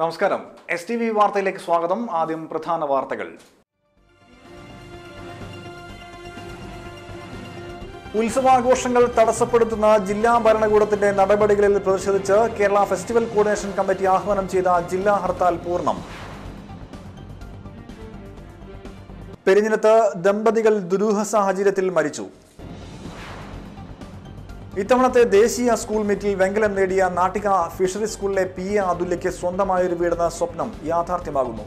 നമസ്കാരം S T V വാർത്തയിലേക്ക് സ്വാഗതം ആദ്യം പ്രധാന വാർത്തകൾ ഉത്സവാഘോഷങ്ങൾ തടസ്സപ്പെടുത്തുന്ന ജില്ലാ ഭരണകൂടത്തിന്റെ നടപടികളിൽ പ്രതിഷേധിച്ച് കേരള ഫെസ്റ്റിവൽ കോർഡിനേഷൻ കമ്മിറ്റി ആഹ്വാനം ചെയ്ത ജില്ലാ ഹർത്താൽ പൂർണ്ണം പെരിഞ്ഞിലത്ത് ദമ്പതികൾ ദുരൂഹ സാഹചര്യത്തിൽ മരിച്ചു ഇത്തവണത്തെ ദേശീയ സ്കൂൾ മീറ്റിൽ വെങ്കലം നേടിയ നാട്ടിക ഫിഷറി സ്കൂളിലെ പി എ അതുല്യയ്ക്ക് സ്വന്തമായൊരു വീടെന്ന സ്വപ്നം യാഥാർത്ഥ്യമാകുന്നു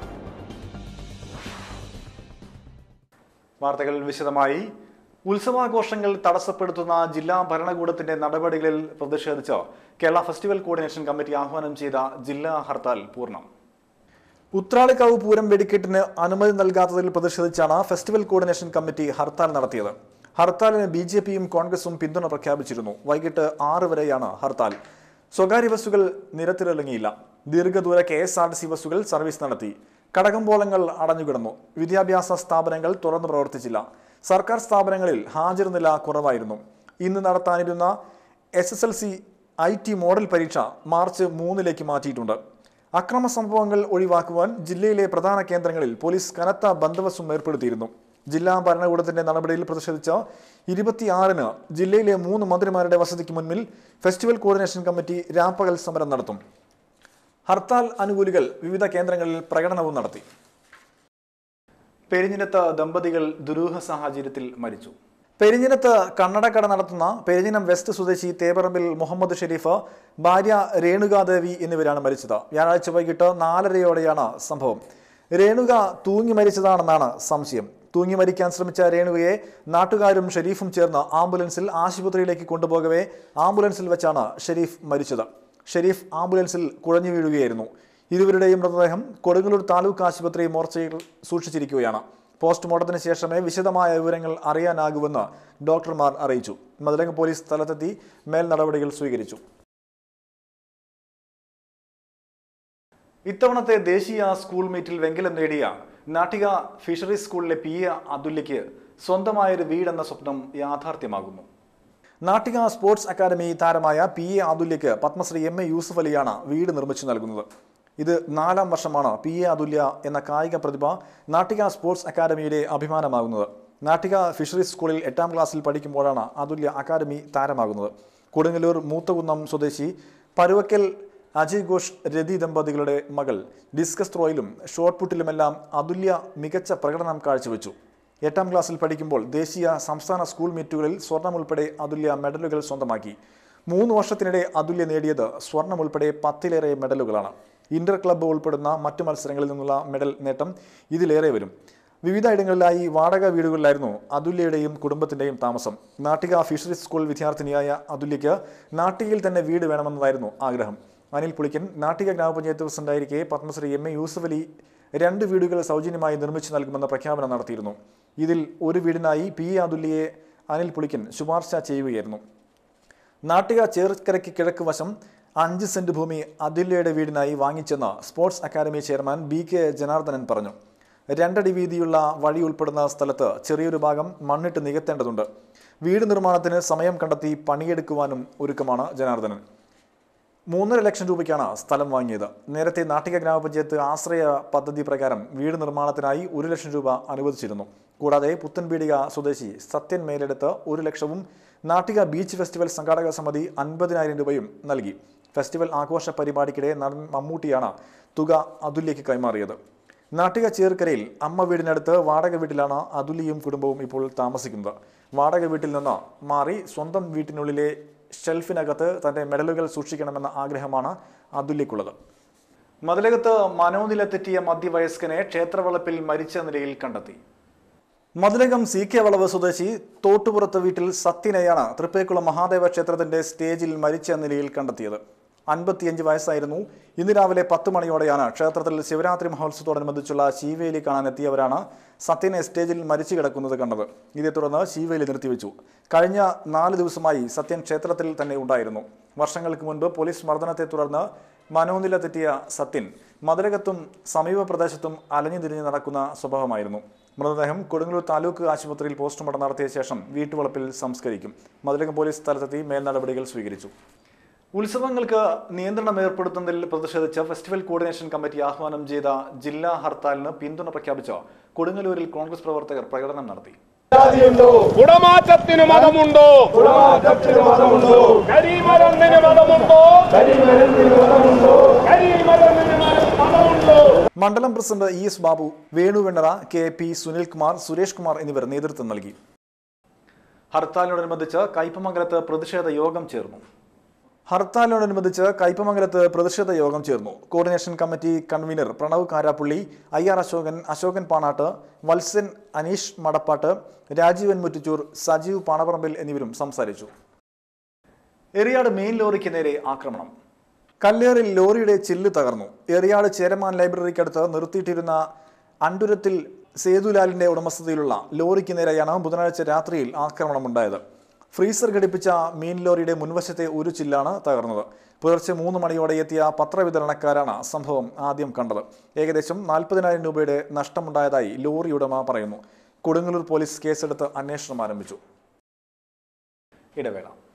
വാർത്തകൾ വിശദമായി ഉത്സവാഘോഷങ്ങൾ തടസ്സപ്പെടുത്തുന്ന ജില്ലാ ഭരണകൂടത്തിന്റെ നടപടികളിൽ പ്രതിഷേധിച്ച് കേരള ഫെസ്റ്റിവൽ കോർഡിനേഷൻ കമ്മിറ്റി ആഹ്വാനം ചെയ്ത ജില്ലാ ഹർത്താൽ പൂർണ്ണം ഉത്രാളിക്കാവ് പൂരം വെടിക്കെട്ടിന് അനുമതി നൽകാത്തതിൽ പ്രതിഷേധിച്ചാണ് ഫെസ്റ്റിവൽ കോർഡിനേഷൻ കമ്മിറ്റി ഹർത്താൽ നടത്തിയത് ഹർത്താലിന് ബി ജെ പിയും കോൺഗ്രസും പിന്തുണ പ്രഖ്യാപിച്ചിരുന്നു വൈകിട്ട് ആറ് വരെയാണ് ഹർത്താൽ സ്വകാര്യ ബസ്സുകൾ നിരത്തിലിറങ്ങിയില്ല ദീർഘദൂര K S R T C ബസ്സുകൾ സർവീസ് നടത്തി കടകമ്പോളങ്ങൾ അടഞ്ഞുകിടന്നു വിദ്യാഭ്യാസ സ്ഥാപനങ്ങൾ തുറന്നു പ്രവർത്തിച്ചില്ല സർക്കാർ സ്ഥാപനങ്ങളിൽ ഹാജർ നില കുറവായിരുന്നു ഇന്ന് നടത്താനിരുന്ന S S L C I T model പരീക്ഷ മാർച്ച് മൂന്നിലേക്ക് മാറ്റിയിട്ടുണ്ട് അക്രമ സംഭവങ്ങൾ ഒഴിവാക്കുവാൻ ജില്ലയിലെ പ്രധാന കേന്ദ്രങ്ങളിൽ പോലീസ് കനത്ത ബന്ദോബസ്തും ഏർപ്പെടുത്തിയിരുന്നു ജില്ലാ ഭരണകൂടത്തിന്റെ നടപടിയിൽ പ്രതിഷേധിച്ച് ഇരുപത്തിയാറിന് ജില്ലയിലെ മൂന്ന് മന്ത്രിമാരുടെ വസതിക്ക് മുൻപിൽ ഫെസ്റ്റിവൽ കോർഡിനേഷൻ കമ്മിറ്റി രാപ്പകൽ സമരം നടത്തും ഹർത്താൽ അനുകൂലികൾ വിവിധ കേന്ദ്രങ്ങളിൽ പ്രകടനവും നടത്തി പെരിഞ്ഞിനത്ത് ദമ്പതികൾ ദുരൂഹ സാഹചര്യത്തിൽ മരിച്ചു പെരിഞ്ഞിനത്ത് കണ്ണടക്കട നടത്തുന്ന പെരിഞ്ഞിനം വെസ്റ്റ് സ്വദേശി തേപ്പറമ്പിൽ മുഹമ്മദ് ഷെരീഫ് ഭാര്യ രേണുകാദേവി എന്നിവരാണ് മരിച്ചത് വ്യാഴാഴ്ച വൈകിട്ട് നാലരയോടെയാണ് സംഭവം രേണുക തൂങ്ങി മരിച്ചതാണെന്നാണ് സംശയം തൂങ്ങി മരിക്കാൻ ശ്രമിച്ച രേണുകയെ നാട്ടുകാരും ഷെരീഫും ചേർന്ന് ആംബുലൻസിൽ ആശുപത്രിയിലേക്ക് കൊണ്ടുപോകവേ ആംബുലൻസിൽ വെച്ചാണ് ഷെരീഫ് മരിച്ചത് ഷെരീഫ് ആംബുലൻസിൽ കുഴഞ്ഞു വീഴുകയായിരുന്നു ഇരുവരുടെയും മൃതദേഹം കൊടുങ്ങല്ലൂർ താലൂക്ക് ആശുപത്രി മോർച്ചയിൽ സൂക്ഷിച്ചിരിക്കുകയാണ് പോസ്റ്റ്മോർട്ടത്തിന് ശേഷമേ വിശദമായ വിവരങ്ങൾ അറിയാനാകുമെന്ന് ഡോക്ടർമാർ അറിയിച്ചു മതിലകം പോലീസ് സ്ഥലത്തെത്തി മേൽ നടപടികൾ സ്വീകരിച്ചു ഇത്തവണത്തെ ദേശീയ സ്കൂൾ മീറ്റിൽ വെങ്കലം നേടിയ നാട്ടിക ഫിഷറീസ് സ്കൂളിലെ പി എ അതുല്യയ്ക്ക് സ്വന്തമായൊരു വീടെന്ന സ്വപ്നം യാഥാർത്ഥ്യമാകുന്നു നാട്ടിക സ്പോർട്സ് അക്കാദമി താരമായ പി എ അതുല്യയ്ക്ക് പത്മശ്രീ എം എ യൂസഫ് അലിയാണ് വീട് നിർമ്മിച്ചു നൽകുന്നത് ഇത് നാലാം വർഷമാണ് പി എ അതുല്യ എന്ന കായിക പ്രതിഭ നാട്ടിക സ്പോർട്സ് അക്കാദമിയുടെ അഭിമാനമാകുന്നത് നാട്ടിക ഫിഷറീസ് സ്കൂളിൽ എട്ടാം ക്ലാസ്സിൽ പഠിക്കുമ്പോഴാണ് അതുല്യ അക്കാദമി താരമാകുന്നത് കൊടുങ്ങല്ലൂർ മൂത്തകുന്നം സ്വദേശി പരുവക്കൽ അജയ് ഘോഷ് രതി ദമ്പതികളുടെ മകൾ ഡിസ്കസ് ത്രോയിലും ഷോട്ട് പുട്ടിലുമെല്ലാം അതുല്യ മികച്ച പ്രകടനം കാഴ്ചവെച്ചു എട്ടാം ക്ലാസ്സിൽ പഠിക്കുമ്പോൾ ദേശീയ സംസ്ഥാന സ്കൂൾ മീറ്റുകളിൽ സ്വർണം ഉൾപ്പെടെ അതുല്യ മെഡലുകൾ സ്വന്തമാക്കി മൂന്ന് വർഷത്തിനിടെ അതുല്യ നേടിയത് സ്വർണം ഉൾപ്പെടെ പത്തിലേറെ മെഡലുകളാണ് ഇന്റർ ക്ലബ്ബ് ഉൾപ്പെടുന്ന മറ്റു മത്സരങ്ങളിൽ നിന്നുള്ള മെഡൽ നേട്ടം ഇതിലേറെ വരും വിവിധ ഇടങ്ങളിലായി വാടക വീടുകളിലായിരുന്നു അതുല്യയുടെയും കുടുംബത്തിന്റെയും താമസം നാട്ടിക ഫിഷറീസ് സ്കൂൾ വിദ്യാർത്ഥിനിയായ അതുല്യയ്ക്ക് നാട്ടികയിൽ തന്നെ വീട് വേണമെന്നതായിരുന്നു ആഗ്രഹം അനിൽ പുളിക്കൻ നാട്ടിക ഗ്രാമപഞ്ചായത്ത് പ്രസിഡന്റായിരിക്കെ പത്മശ്രീ എം എ യൂസഫ് അലി രണ്ട് വീടുകൾ സൗജന്യമായി നിർമ്മിച്ചു നൽകുമെന്ന പ്രഖ്യാപനം നടത്തിയിരുന്നു ഇതിൽ ഒരു വീടിനായി പി എ അതുല്യയെ അനിൽ പുളിക്കൻ ശുപാർശ ചെയ്യുകയായിരുന്നു നാട്ടിക ചേർക്കരയ്ക്ക് കിഴക്ക് വശം അഞ്ച് സെന്റ് ഭൂമി അതുല്യയുടെ വീടിനായി വാങ്ങിച്ചെന്ന് sports academy chairman B K Janardhanan പറഞ്ഞു രണ്ടടി വീതിയുള്ള വഴി ഉൾപ്പെടുന്ന സ്ഥലത്ത് ചെറിയൊരു ഭാഗം മണ്ണിട്ട് നികത്തേണ്ടതുണ്ട് വീട് നിർമ്മാണത്തിന് സമയം കണ്ടെത്തി പണിയെടുക്കുവാനും ഒരുക്കമാണ് ജനാർദ്ദനൻ മൂന്നര ലക്ഷം രൂപയ്ക്കാണ് സ്ഥലം വാങ്ങിയത് നേരത്തെ നാട്ടിക ഗ്രാമപഞ്ചായത്ത് ആശ്രയ പദ്ധതി പ്രകാരം വീട് നിർമ്മാണത്തിനായി ഒരു ലക്ഷം രൂപ അനുവദിച്ചിരുന്നു കൂടാതെ പുത്തൻപീടിക സ്വദേശി സത്യൻ മേലെടുത്ത് ഒരു ലക്ഷവും നാട്ടിക ബീച്ച് ഫെസ്റ്റിവൽ സംഘാടക സമിതി അൻപതിനായിരം രൂപയും നൽകി ഫെസ്റ്റിവൽ ആഘോഷ പരിപാടിക്കിടെ നടൻ മമ്മൂട്ടിയാണ് തുക അതുല്യയ്ക്ക് കൈമാറിയത് നാട്ടിക ചേർക്കരയിൽ അമ്മ വീടിനടുത്ത് വാടക വീട്ടിലാണ് അതുല്യയും കുടുംബവും ഇപ്പോൾ താമസിക്കുന്നത് വാടക വീട്ടിൽ നിന്ന് മാറി സ്വന്തം വീട്ടിനുള്ളിലെ ഷെൽഫിനകത്ത് തന്റെ മെഡലുകൾ സൂക്ഷിക്കണമെന്ന ആഗ്രഹമാണ് അതുല്യക്കുള്ളത് മതിലകത്ത് മനോനില തെറ്റിയ മധ്യവയസ്കനെ ക്ഷേത്രവളപ്പിൽ മരിച്ച നിലയിൽ കണ്ടെത്തി മതിലകം സി കെ വളവ് സ്വദേശി തോട്ടുപുറത്ത് വീട്ടിൽ സത്യനെയാണ് തൃപ്പേക്കുളം മഹാദേവ ക്ഷേത്രത്തിന്റെ സ്റ്റേജിൽ മരിച്ച നിലയിൽ കണ്ടെത്തിയത് അൻപത്തിയഞ്ച് വയസ്സായിരുന്നു ഇന്ന് രാവിലെ പത്ത് മണിയോടെയാണ് ക്ഷേത്രത്തിൽ ശിവരാത്രി മഹോത്സവത്തോടനുബന്ധിച്ചുള്ള ശീവേലി കാണാനെത്തിയവരാണ് സത്യനെ സ്റ്റേജിൽ മരിച്ചു കിടക്കുന്നത് കണ്ടത് ഇതേ തുടർന്ന് ശീവേലി നിർത്തിവെച്ചു കഴിഞ്ഞ നാല് ദിവസമായി സത്യൻ ക്ഷേത്രത്തിൽ തന്നെ ഉണ്ടായിരുന്നു വർഷങ്ങൾക്ക് മുൻപ് പോലീസ് മർദ്ദനത്തെ തുടർന്ന് മനോനില തെറ്റിയ സത്യൻ മതിലകത്തും സമീപ പ്രദേശത്തും അലഞ്ഞു തിരിഞ്ഞ് നടക്കുന്ന സ്വഭാവമായിരുന്നു മൃതദേഹം കൊടുങ്ങല്ലൂർ താലൂക്ക് ആശുപത്രിയിൽ പോസ്റ്റ്മോർട്ടം നടത്തിയ ശേഷം വീട്ടുവളപ്പിൽ സംസ്കരിക്കും മതിലകം പോലീസ് സ്ഥലത്തെത്തി മേൽനടപടികൾ സ്വീകരിച്ചു ഉത്സവങ്ങൾക്ക് നിയന്ത്രണം ഏർപ്പെടുത്തുന്നതിൽ പ്രതിഷേധിച്ച് ഫെസ്റ്റിവൽ കോർഡിനേഷൻ കമ്മിറ്റി ആഹ്വാനം ചെയ്ത ജില്ലാ ഹർത്താലിന് പിന്തുണ പ്രഖ്യാപിച്ച കൊടുങ്ങല്ലൂരിൽ കോൺഗ്രസ് പ്രവർത്തകർ പ്രകടനം നടത്തി കുടമാറ്റത്തിന് മതമുണ്ടോ കരിമരുന്നിന് മതമുണ്ടോ കരിമരുന്നിന് മതമുണ്ടോ മണ്ഡലം president E S Babu Venu Vennara K P Sunilkumar Suresh Kumar എന്നിവർ നേതൃത്വം നൽകി ഹർത്താലിനോടനുബന്ധിച്ച് കയ്പമംഗലത്ത് പ്രതിഷേധ യോഗം ചേർന്നു ഹർത്താലിനോടനുബന്ധിച്ച് കയ്പമംഗലത്ത് പ്രതിഷേധ യോഗം ചേർന്നു coordination committee convener Pranav Karappally I R Ashokan Ashokan Panattu Valsan Aneesh Madappattu Rajeevan Muttichur Sajeev Panaparambil എന്നിവരും സംസാരിച്ചു എറിയാട് മെയിൻ ലോറിക്ക് നേരെ ആക്രമണം കല്ലേറിൽ ലോറിയുടെ ചില്ല് തകർന്നു എറിയാട് ചേരമാൻ ലൈബ്രറിക്കടുത്ത് നിർത്തിയിട്ടിരുന്ന അണ്ടുരത്തിൽ സേതുലാലിന്റെ ഉടമസ്ഥതയിലുള്ള ലോറിക്ക് നേരെയാണ് ബുധനാഴ്ച രാത്രിയിൽ ആക്രമണമുണ്ടായത് ഫ്രീസർ ഘടിപ്പിച്ച മീൻ ലോറിയുടെ മുൻവശത്തെ ഒരു ചില്ലാണ് തകർന്നത് പുലർച്ചെ മൂന്ന് മണിയോടെ എത്തിയ പത്രവിതരണക്കാരാണ് സംഭവം ആദ്യം കണ്ടത് ഏകദേശം നാൽപ്പതിനായിരം രൂപയുടെ നഷ്ടമുണ്ടായതായി ലോറി ഉടമ പറയുന്നു കൊടുങ്ങല്ലൂർ പോലീസ് കേസെടുത്ത് അന്വേഷണം ആരംഭിച്ചു ഇടവേള